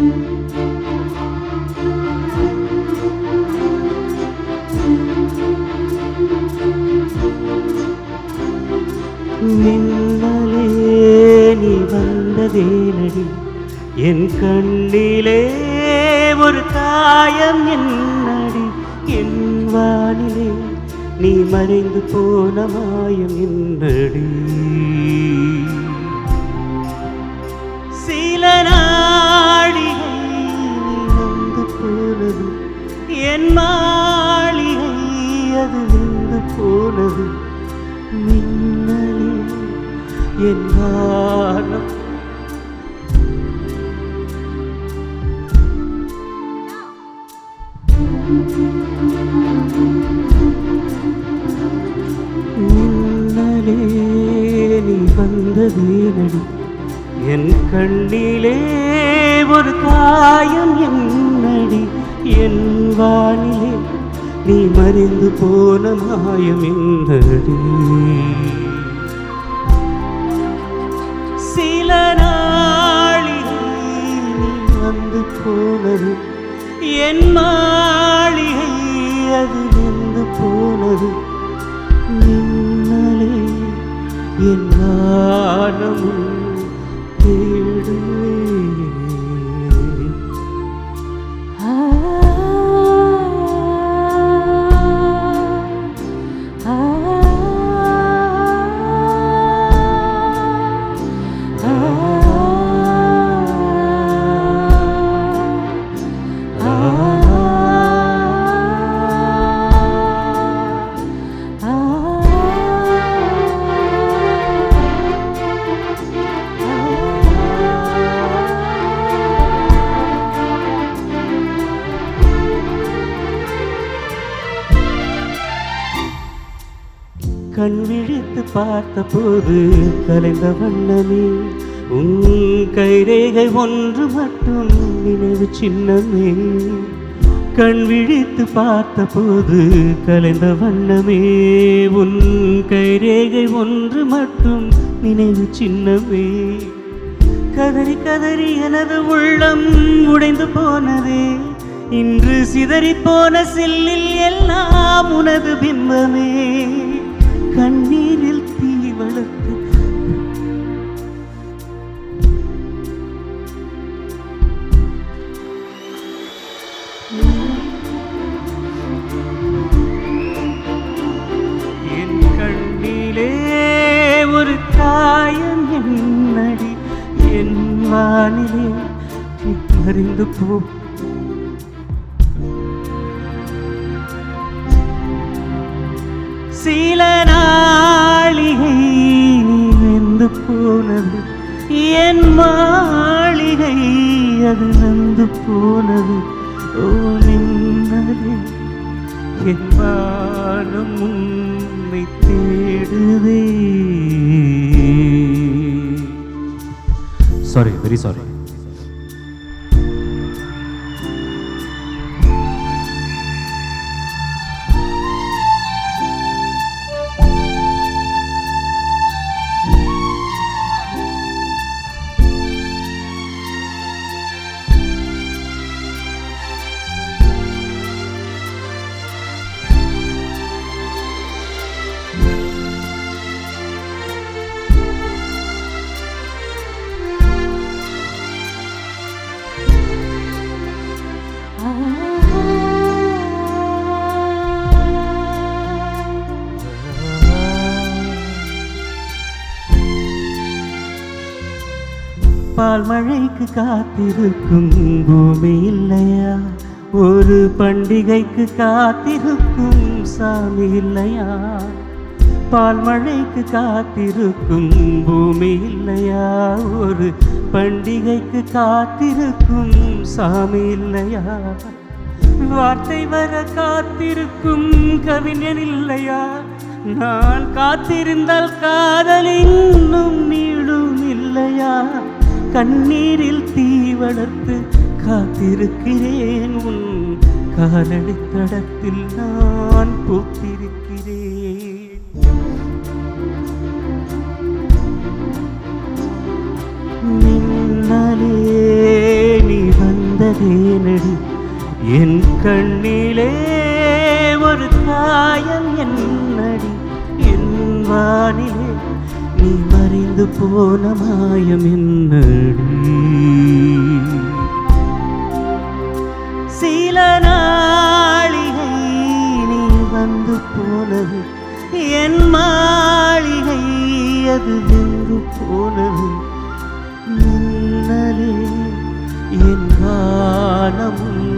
மின்னலே நீ வந்ததேனடி என் கண்ணிலே ஒரு காயம் என்னடி என் வானிலே நீ மறைந்து போன மாயம் என்னடி சில நாடிகை நீ வந்து போனது என் மாளிகை அது வந்து போனது மின்னலே என் வானம் மின்னலே நீ வந்ததேனடி என் கண்ணிலே ஒரு காயம் என்னடி என் வானிலே நீ மறைந்து போன மாயம் என்னடி சில நாளிகை நீ வந்து போனது என் மாளிகை அது வந்து போனது மின்னலே என் வானமும் தேடுவே கண் விழித்து பார்த்த போது கலைந்த வண்ணமே உன் கைரேகை ஒன்று மட்டும் நினைவு சின்னமே கண் விழித்து பார்த்த போது கலைந்த வண்ணமே உன் கைரேகை ஒன்று மட்டும் நினைவு சின்னமே கதறி கதறி எனது உள்ளம் உடைந்து போனதே இன்று சிதறி போன சில்லில் எல்லாம் உனது பிம்பமே கண்ணீரில் தீ வளர்த்து என் கண்ணிலே ஒரு காயம் என்னடி என் வானிலே நீ மறைந்து போ சில நாளிகை நீ வெந்து போனது என் மாளிகை அது வந்து போனது ஓ நின்னதே என் வானம் உன்னை தேடுதே சாரி வெரி சாரி பால் மழைக்கு காத்திருக்கும் பூமி இல்லையா ஒரு பண்டிகைக்கு காத்திருக்கும் சாமி இல்லையா பால் மழைக்கு காத்திருக்கும் பூமி இல்லையா ஒரு பண்டிகைக்கு காத்திருக்கும் சாமி இல்லையா வார்த்தை வர காத்திருக்கும் கவிஞன் இல்லையா நான் காத்திருந்தால் காதல் இன்னும் நீளும் இல்லையா கண்ணீரில் தீ வளர்த்து காத்திருக்கிறேன் உன் காலடி தடத்தில் நான் பூத்திருக்கிறேன் மின்னலே நீ வந்து விழுந்ததேனடி என் கண்ணிலே ஒரு காயம் என்னடி என் வானிலே நீ மறைந்து போன மாயம் என்னடி சில நாளிகை நீ வந்து போனது என் மாளிகை அது எங்கு போனது மின்னலே என் காணமும்